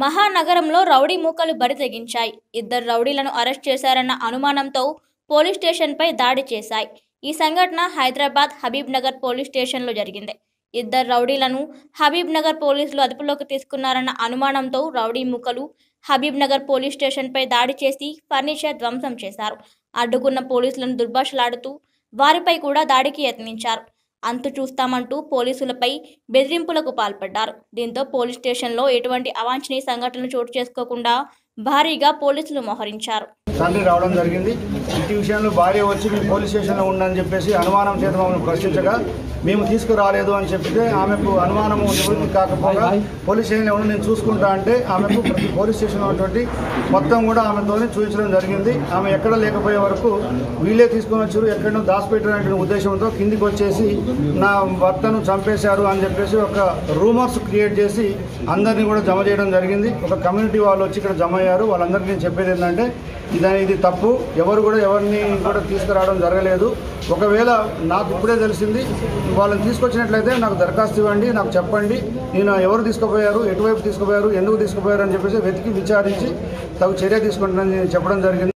మహానగరంలో రౌడీ మూకలు బరి తెగించాయి ఇద్దరు రౌడీలను అరెస్ట్ చేశారన్న అనుమానంతో పోలీస్ స్టేషన్పై దాడి చేశాయి ఈ సంఘటన హైదరాబాద్ హబీబ్ నగర్ పోలీస్ స్టేషన్లో జరిగింది ఇద్దరు రౌడీలను హబీబ్ నగర్ పోలీసులు అదుపులోకి తీసుకున్నారన్న అనుమానంతో రౌడీ మూకలు హబీబ్ నగర్ పోలీస్ స్టేషన్పై దాడి చేసి ఫర్నిచర్ ధ్వంసం చేశారు అడ్డుకున్న పోలీసులను దుర్భాషలాడుతూ వారిపై కూడా దాడికి యత్నించారు అంతు చూస్తామంటూ పోలీసులపై బెదిరింపులకు పాల్పడ్డారు దీంతో పోలీస్ స్టేషన్లో ఎటువంటి అవాంఛనీయ సంఘటనలు చోటు చేసుకోకుండా భారీగా పోలీసులు మోహరించారు తండ్రి రావడం జరిగింది ఇంటి విషయంలో భార్య వచ్చి మేము పోలీస్ స్టేషన్లో ఉందని చెప్పేసి అనుమానం చేత మమ్మల్ని ప్రశ్నించగా మేము తీసుకురాలేదు అని చెప్పితే ఆమెకు అనుమానం నివృత్తి కాకపోగా పోలీస్ స్టేషన్లో ఉండి నేను చూసుకుంటా అంటే ఆమెకు ప్రతి పోలీస్ స్టేషన్లో ఉన్నటువంటి మొత్తం కూడా ఆమెతో చూపించడం జరిగింది ఆమె ఎక్కడ లేకపోయే వరకు వీళ్ళే తీసుకొని వచ్చారు ఎక్కడో దాచిపెట్టినటువంటి ఉద్దేశంతో కిందికి వచ్చేసి నా భర్తను చంపేశారు అని చెప్పేసి ఒక రూమర్స్ క్రియేట్ చేసి అందరినీ కూడా జమ చేయడం జరిగింది ఒక కమ్యూనిటీ వాళ్ళు వచ్చి ఇక్కడ జమ అయ్యారు వాళ్ళందరికీ నేను చెప్పేది ఏంటంటే ఇది ఇది తప్పు ఎవరు కూడా ఎవరిని కూడా తీసుకురావడం జరగలేదు ఒకవేళ నాకు ఇప్పుడే తెలిసింది వాళ్ళని తీసుకొచ్చినట్లయితే నాకు దరఖాస్తు ఇవ్వండి నాకు చెప్పండి నేను ఎవరు తీసుకుపోయారు ఎటువైపు తీసుకుపోయారు ఎందుకు తీసుకుపోయారు అని చెప్పేసి వెతికి విచారించి తగు చర్య తీసుకుంటానని చెప్పడం జరిగింది